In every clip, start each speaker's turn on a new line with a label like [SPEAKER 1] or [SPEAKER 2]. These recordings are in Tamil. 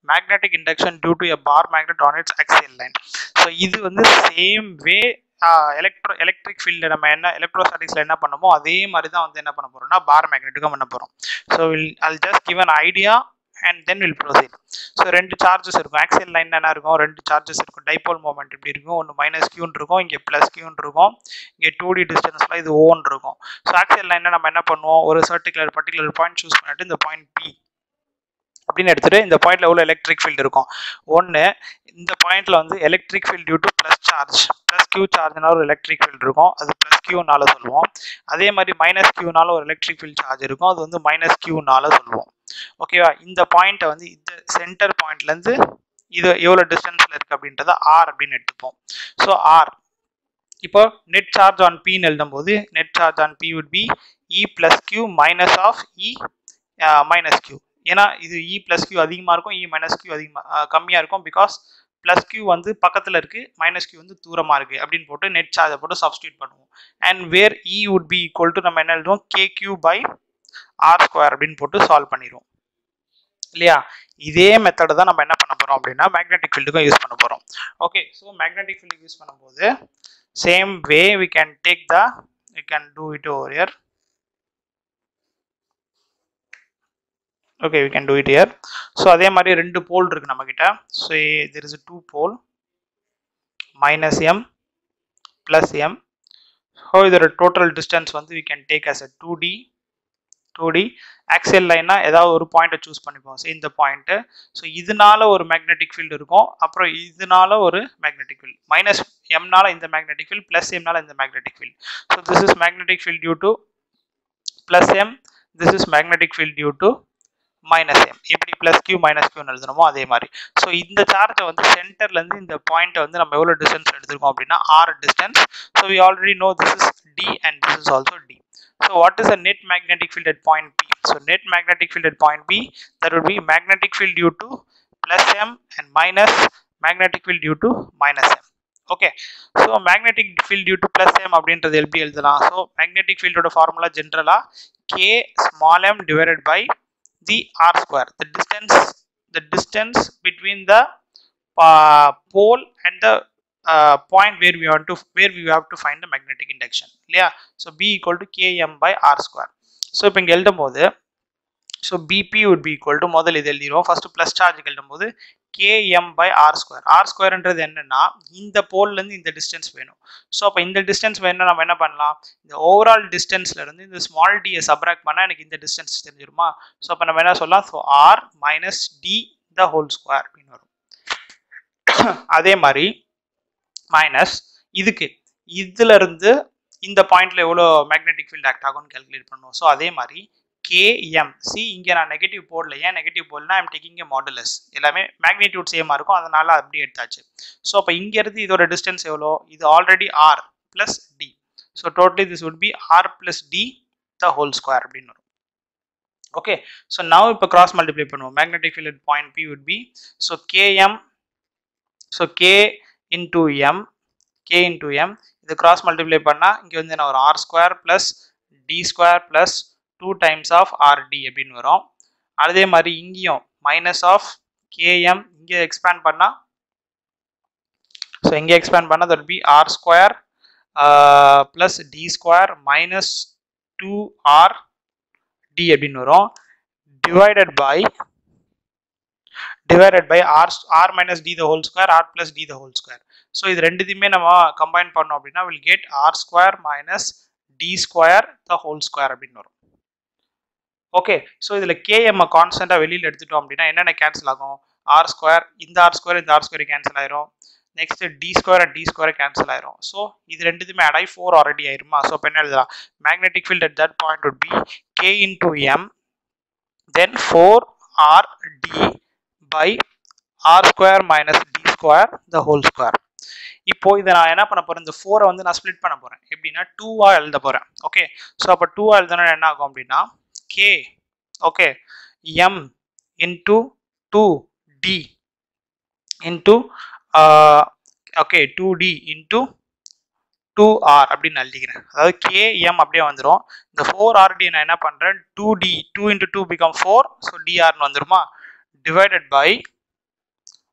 [SPEAKER 1] Magnetic induction due to a bar magnet on its axial line so இது வந்து same way electro electric field நம்ம என்ன எலக்ட்ரோஸ்டாட்டிக்ஸில் என்ன பண்ணமோ அதே மாதிரி தான் வந்து என்ன பண்ண போகிறோம்னா பார் மேக்னெட்டுக்கும் பண்ண போகிறோம் so will I'll just give an idea and then will proceed so ரெண்டு சார்ஜஸ் இருக்கும் ஆக்சியல் லைன் என்ன இருக்கும் ரெண்டு சார்ஜஸ் இருக்கும் டைபோல் மூமெண்ட் இப்படி இருக்கும் ஒன்று மைனஸ் கியூன் இருக்கும் இங்கே ப்ளஸ் கியூன் இருக்கும் இங்கே டூ டி டிஸ்டன்ஸில் இது ஓன் இருக்கும் ஸோ ஆக்சியல் லைனில் நம்ம என்ன பண்ணுவோம் ஒரு சர்டிகுலர் பர்டிகுலர் பாயிண்ட் சூஸ் பண்ணிட்டு இந்த பாயிண்ட் பி அப்படின்னு எடுத்துட்டு இந்த பாயிண்ட்ல எவ்வளோ எலக்ட்ரிக் ஃபீல்டு இருக்கும் ஒன்று இந்த பாயிண்ட்ல வந்து electric field due to plus charge plus Q சார்ஜ்னால ஒரு எலக்ட்ரிக் ஃபீல்டு இருக்கும் அது ப்ளஸ் கியூனால சொல்லுவோம் அதே மாதிரி மைனஸ் கியூனால ஒரு எலக்ட்ரிக் ஃபீல்ட் சார்ஜ் இருக்கும் அது வந்து மைனஸ் கியூனால சொல்லுவோம் ஓகேவா இந்த பாயிண்ட்டை வந்து இந்த சென்டர் பாயிண்ட்லேருந்து இது எவ்வளோ டிஸ்டன்ஸில் இருக்குது அப்படின்றத ஆர் அப்படின்னு எடுத்துப்போம் ஸோ ஆர் இப்போ நெட் சார்ஜ் ஆன் பின்னு எழுதும்போது net charge on P would be E plus Q minus of E minus Q ஏன்னா இது இ பிளஸ் கியூ அதிகமாக இருக்கும் இ மைனஸ் கியூ அதிகமாக கம்மியாக இருக்கும் பிகாஸ் ப்ளஸ் கியூ வந்து பக்கத்தில் இருக்குது மைனஸ் கியூ வந்து தூரமாக இருக்குது அப்படின்னு போட்டு நெட் சார்ஜை போட்டு சப்ஸ்டியூட் பண்ணுவோம் and where E would be equal to நம்ம என்ன எழுதுவோம் K Q by R square அப்படின்னு போட்டு சால்வ் பண்ணிடுவோம் இல்லையா இதே மெத்தடை தான் நம்ம என்ன பண்ண போகிறோம் அப்படின்னா மேக்னெட்டிக் ஃபீல்டுக்கும் யூஸ் பண்ண போகிறோம் ஓகே ஸோ மேக்னெட்டிக் ஃபீல்டுக்கு யூஸ் பண்ணும்போது same way we can take the we can do it over here okay we can do it here so அதே மாதிரி ரெண்டு போல் இருக்கு நம்ம கிட்ட so there is two pole minus M plus M so இதோட டோட்டல் டிஸ்டன்ஸ் வந்து we can take as a two D two D axial லைனா ஏதாவது ஒரு பாயிண்ட்டை சூஸ் பண்ணிப்போம் ஸோ இந்த பாயிண்ட்டு ஸோ இதனால ஒரு மேக்னெட்டிக் ஃபீல்டு இருக்கும் அப்புறம் இதனால ஒரு மேக்னெட்டிக் ஃபீல்டு மைனஸ் எம்னால இந்த மேக்னெட்டிக் ஃபீல்டு ப்ளஸ் எம்னால இந்த magnetic field so this is magnetic field due to plus M this is magnetic field due to minus M எப்படி ப்ளஸ் கியூ மைனஸ் கியூன்னு எழுதணுமோ அதே மாதிரி ஸோ இந்த சார்ஜை வந்து சென்டர்லேருந்து இந்த பாயிண்ட்டை வந்து நம்ம எவ்வளோ டிஸ்டன்ஸ் எடுத்திருக்கோம் அப்படின்னா R distance so we already know this is D and this is also D So what is the net magnetic field at point B? So net magnetic field at point B, that would be magnetic field due to plus M and minus magnetic field due to minus M. Okay, so magnetic field due to plus M அப்படின்றது எப்படி எழுதலாம் ஸோ magnetic field ஓட ஃபார்முலா ஜென்ரலா K small m divided by the R square. The distance, the distance between the uh, pole and the uh, point where we want to where we have to find the magnetic induction இல்லையா so B equal to KM by R square so இப்போ இங்கே எழுதும் போது so BP would be equal to முதல் இது எழுதிடுவோம் ஃபர்ஸ்ட் ப்ளஸ் சார்ஜ் எழுதும் போது KM by R square R ஸ்கொயர்ன்றது என்னன்னா இந்த போல்லேருந்து இந்த டிஸ்டன்ஸ் வேணும் ஸோ அப்போ இந்த டிஸ்டன்ஸ் வேணும் நம்ம என்ன பண்ணலாம் இந்த ஓவரால் டிஸ்டன்ஸ்ல இருந்து இந்த ஸ்மால் டியை சப்ராக்ட் பண்ணால் எனக்கு இந்த டிஸ்டன்ஸ் தெரிஞ்சிருமா ஸோ அப்போ நம்ம என்ன சொல்லலாம் so R minus D the whole square அப்படின்னு வரும் அதே மாதிரி மைனஸ் இதுக்கு இதுல இருந்து இந்த பாயிண்ட்ல எவ்வளோ மேக்னெட்டிக் ஃபீல்ட் ஆக்ட் ஆகும்னு கால்குலேட் பண்ணுவோம் ஸோ அதே மாதிரி கேஎம் சி இங்கே நான் நெகட்டிவ் போடல ஏன் நெகட்டிவ் போடலாம் ஐம் டேக்கிங் ஏ மாடுலஸ் எல்லாமே மேக்னிடியூட் சேமாக இருக்கும் அதனால அப்படி எடுத்தாச்சு ஸோ அப்போ இங்கேருந்து இதோட டிஸ்டன்ஸ் எவ்வளோ இது already R plus D so totally this would be R plus D the whole square அப்படின்னு வரும் ஓகே ஸோ நவ் இப்போ கிராஸ் மல்டிப்ளை பண்ணுவோம் magnetic field point B would be so KM so K into M K into M இது கிராஸ் மல்டிப்ளை பண்ணால் இங்கே வந்து என்ன வரும் R square plus D square plus two times of RD அப்படின்னு வரும் அதே மாதிரி இங்கேயும் மைனஸ் ஆஃப் கேஎம் இங்கே எக்ஸ்பேண்ட் பண்ணால் ஸோ இங்கே எக்ஸ்பேண்ட் பண்ணால் that be R square plus D square minus two R D அப்படின்னு வரும் divided by divided by r r minus d the whole square r plus d the whole square so இது ரெண்டுத்தையுமே நம்ம கம்பைன் பண்ணோம் அப்படின்னா will get R square minus D square the whole square அப்படின்னு வரும் ஓகே ஸோ இதில் கேஎம் கான்ஸ்டண்ட்டாக வெளியில் எடுத்துட்டோம் அப்படின்னா என்னென்ன கேன்சல் ஆகும் ஆர் ஸ்கொயர் இந்த ஆர் ஸ்கொயர் இந்த ஆர் ஸ்கொயர் கேன்சல் ஆயிரும் next D square and D square cancel ஆயிரும் ஸோ இது ரெண்டுத்துமே அடை ஃபோர் ஆல்ரெடி ஆயிருமா ஸோ இப்போ என்ன எழுதலாம் magnetic field at that point would be K into M then four R D by R square minus D square the whole square இப்போ இதை நான் என்ன பண்ண போறேன் இந்த ஃபோரை வந்து நான் ஸ்ப்ளிட் பண்ண போறேன் எப்படின்னா டூவா எழுத போறேன் ஓகே ஸோ அப்போ டூவா எழுதனா என்ன ஆகும் அப்படின்னா K okay M into two D into okay two D into two R அப்படின்னு எழுதிக்கிறேன் அதாவது கே எம் அப்படியே வந்துடும் இந்த ஃபோர் ஆர்டி நான் என்ன பண்ணுறேன் two D two into two become four so டிஆர்னு வந்துருமா divided by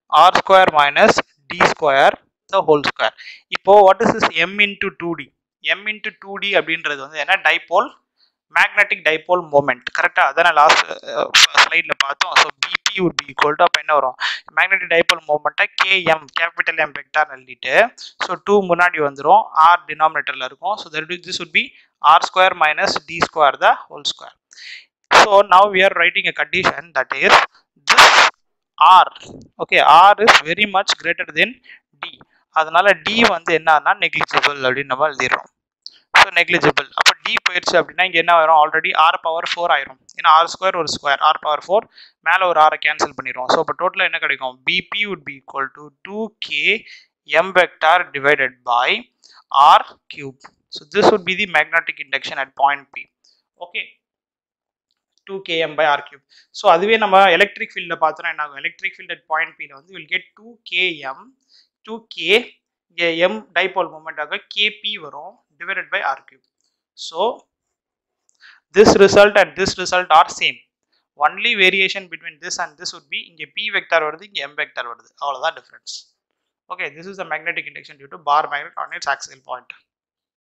[SPEAKER 1] R square minus D square the whole square இப்போ what is is M into two D M into two D அப்படின்றது வந்து என்ன டைபோல் மேக்னெட்டிக் டைபோல் மூமெண்ட் கரெக்டாக அதான் லாஸ்ட் ஸ்லைடில் பார்த்தோம் so B P would be equal to அப்போ என்ன வரும் மேக்னெட்டிக் டைபோல் மூமெண்ட்டை கேஎம் கேபிட்டல் எம் வெக்டார் எழுதிட்டு ஸோ டூ முன்னாடி வந்துடும் ஆர் டினாமினேட்டரில் இருக்கும் so that this would be R square minus D square the whole square so now we are writing a condition that is this R okay R is very much greater then D அதனால டி வந்து என்னன்னா நெக்லிஜிபிள் அப்படின்னு நம்ம எழுதிடுறோம் ஸோ நெக்லிஜிபிள் அப்போ டி போயிடுச்சு அப்படின்னா இங்கே என்ன வரும் ஆல்ரெடி ஆர் பவர் ஃபோர் ஆயிரும் ஏன்னா ஆர் ஸ்கொயர் ஒரு ஸ்கொயர் ஆர் பவர் ஃபோர் மேலே ஒரு ஆரை கேன்சல் பண்ணிடுவோம் ஸோ இப்போ டோட்டலாக என்ன கிடைக்கும் B P would be equal to two K M vector divided by R cube so this would be the magnetic induction at point P okay two K M by R cube so அதுவே நம்ம எலக்ட்ரிக் ஃபீல்டில் பார்த்தோன்னா என்ன ஆகும் எலக்ட்ரிக் ஃபீல்ட் அட் பாயிண்ட் பியில் வந்து will get two K M two K இங்கே எம் டைபோல் மூமெண்ட்டாக கேபி வரும் divided by R cube so this result and this result are same only variation between this and this would be இங்கே p vector வருது இங்கே m vector வருது அவ்வளோதான் difference okay this is the magnetic induction due to bar magnet on its axial point